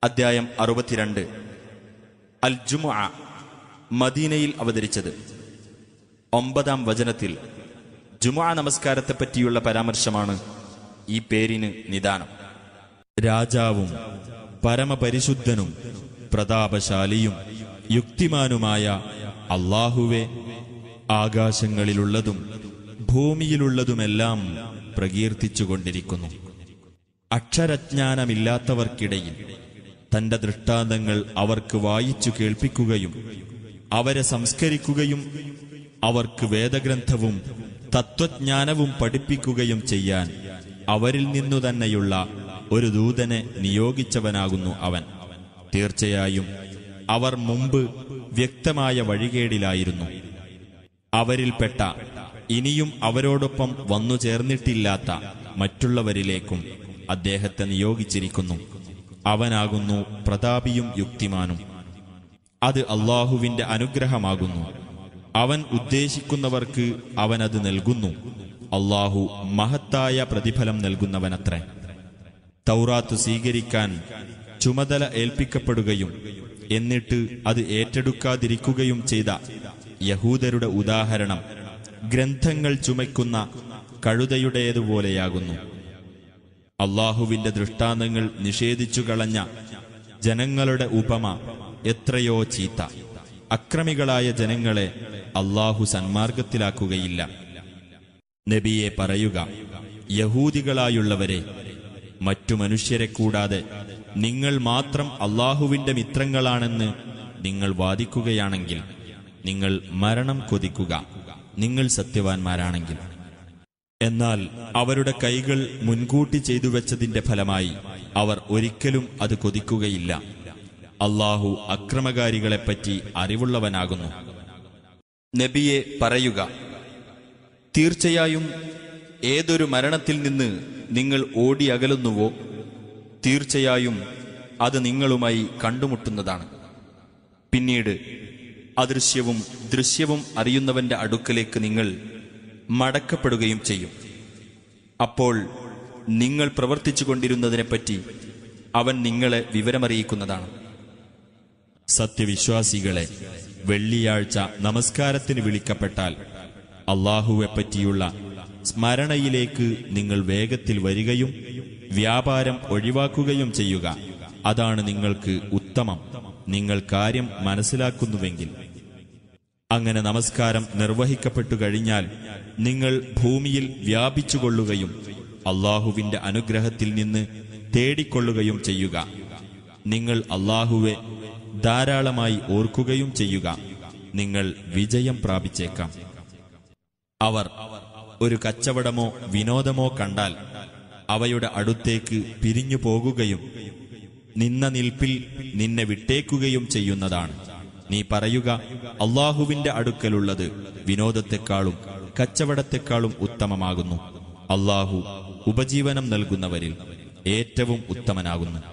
അദ്ധ്യായം അറുപത്തിരണ്ട് അൽ ജുമ മദീനയിൽ അവതരിച്ചത് ഒമ്പതാം വചനത്തിൽ ജുമാ നമസ്കാരത്തെപ്പറ്റിയുള്ള പരാമർശമാണ് ഈ പേരിന് നിദാനം രാജാവും പരമപരിശുദ്ധനും പ്രതാപശാലിയും യുക്തിമാനുമായ അള്ളാഹുവെ ആകാശങ്ങളിലുള്ളതും ഭൂമിയിലുള്ളതുമെല്ലാം പ്രകീർത്തിച്ചുകൊണ്ടിരിക്കുന്നു അക്ഷരജ്ഞാനമില്ലാത്തവർക്കിടയിൽ തന്റെ ദൃഷ്ടാന്തങ്ങൾ അവർക്ക് വായിച്ചു കേൾപ്പിക്കുകയും അവരെ സംസ്കരിക്കുകയും അവർക്ക് വേദഗ്രന്ഥവും തത്വജ്ഞാനവും പഠിപ്പിക്കുകയും ചെയ്യാൻ അവരിൽ നിന്നു തന്നെയുള്ള ഒരു ദൂതനെ നിയോഗിച്ചവനാകുന്നു അവൻ തീർച്ചയായും അവർ മുമ്പ് വ്യക്തമായ വഴികേടിലായിരുന്നു അവരിൽപ്പെട്ട ഇനിയും അവരോടൊപ്പം വന്നു ചേർന്നിട്ടില്ലാത്ത മറ്റുള്ളവരിലേക്കും അദ്ദേഹത്തെ നിയോഗിച്ചിരിക്കുന്നു അവനാകുന്നു പ്രതാപിയും യുക്തിമാനും അത് അള്ളാഹുവിന്റെ അനുഗ്രഹമാകുന്നു അവൻ ഉദ്ദേശിക്കുന്നവർക്ക് അവനത് നൽകുന്നു അള്ളാഹു മഹത്തായ പ്രതിഫലം നൽകുന്നവനത്രേ തൗറാത്ത് സ്വീകരിക്കാൻ ചുമതല ഏൽപ്പിക്കപ്പെടുകയും എന്നിട്ട് അത് ഏറ്റെടുക്കാതിരിക്കുകയും ചെയ്ത യഹൂദരുടെ ഉദാഹരണം ഗ്രന്ഥങ്ങൾ ചുമയ്ക്കുന്ന കഴുതയുടേതുപോലെയാകുന്നു അള്ളാഹുവിന്റെ ദൃഷ്ടാന്തങ്ങൾ നിഷേധിച്ചു കളഞ്ഞ ജനങ്ങളുടെ ഉപമ എത്രയോ ചീത്ത അക്രമികളായ ജനങ്ങളെ അള്ളാഹു സന്മാർഗത്തിലാക്കുകയില്ല നബിയെ പറയുക യഹൂദികളായുള്ളവരെ മറ്റു മനുഷ്യരെ കൂടാതെ നിങ്ങൾ മാത്രം അള്ളാഹുവിന്റെ മിത്രങ്ങളാണെന്ന് നിങ്ങൾ വാദിക്കുകയാണെങ്കിൽ നിങ്ങൾ മരണം കൊതിക്കുക നിങ്ങൾ സത്യവാൻമാരാണെങ്കിൽ എന്നാൽ അവരുടെ കൈകൾ മുൻകൂട്ടി ചെയ്തു വെച്ചതിന്റെ ഫലമായി അവർ ഒരിക്കലും അത് കൊതിക്കുകയില്ല അള്ളാഹു അക്രമകാരികളെപ്പറ്റി അറിവുള്ളവനാകുന്നു നബിയെ പറയുക തീർച്ചയായും ഏതൊരു മരണത്തിൽ നിന്ന് നിങ്ങൾ ഓടി അകലുന്നുവോ തീർച്ചയായും അത് നിങ്ങളുമായി കണ്ടുമുട്ടുന്നതാണ് പിന്നീട് അദൃശ്യവും ദൃശ്യവും അറിയുന്നവന്റെ അടുക്കലേക്ക് നിങ്ങൾ മടക്കപ്പെടുകയും ചെയ്യും അപ്പോൾ നിങ്ങൾ പ്രവർത്തിച്ചു കൊണ്ടിരുന്നതിനെപ്പറ്റി അവൻ നിങ്ങളെ വിവരമറിയിക്കുന്നതാണ് സത്യവിശ്വാസികളെ വെള്ളിയാഴ്ച നമസ്കാരത്തിന് വിളിക്കപ്പെട്ടാൽ അള്ളാഹുവെപ്പറ്റിയുള്ള സ്മരണയിലേക്ക് നിങ്ങൾ വേഗത്തിൽ വരികയും വ്യാപാരം ഒഴിവാക്കുകയും ചെയ്യുക അതാണ് നിങ്ങൾക്ക് ഉത്തമം നിങ്ങൾ കാര്യം മനസ്സിലാക്കുന്നുവെങ്കിൽ അങ്ങനെ നമസ്കാരം നിർവഹിക്കപ്പെട്ടു കഴിഞ്ഞാൽ നിങ്ങൾ ഭൂമിയിൽ വ്യാപിച്ചുകൊള്ളുകയും അള്ളാഹുവിന്റെ അനുഗ്രഹത്തിൽ നിന്ന് തേടിക്കൊള്ളുകയും ചെയ്യുക നിങ്ങൾ അള്ളാഹുവെ ധാരാളമായി ഓർക്കുകയും ചെയ്യുക നിങ്ങൾ വിജയം പ്രാപിച്ചേക്കാം അവർ ഒരു കച്ചവടമോ വിനോദമോ കണ്ടാൽ അവയുടെ അടുത്തേക്ക് പിരിഞ്ഞു പോകുകയും നിന്ന നിൽപ്പിൽ നിന്നെ വിട്ടേക്കുകയും ചെയ്യുന്നതാണ് നീ പറയുക അള്ളാഹുവിന്റെ അടുക്കലുള്ളത് വിനോദത്തെക്കാളും കച്ചവടത്തെക്കാളും ഉത്തമമാകുന്നു അള്ളാഹു ഉപജീവനം നൽകുന്നവരിൽ ഏറ്റവും ഉത്തമനാകുന്നു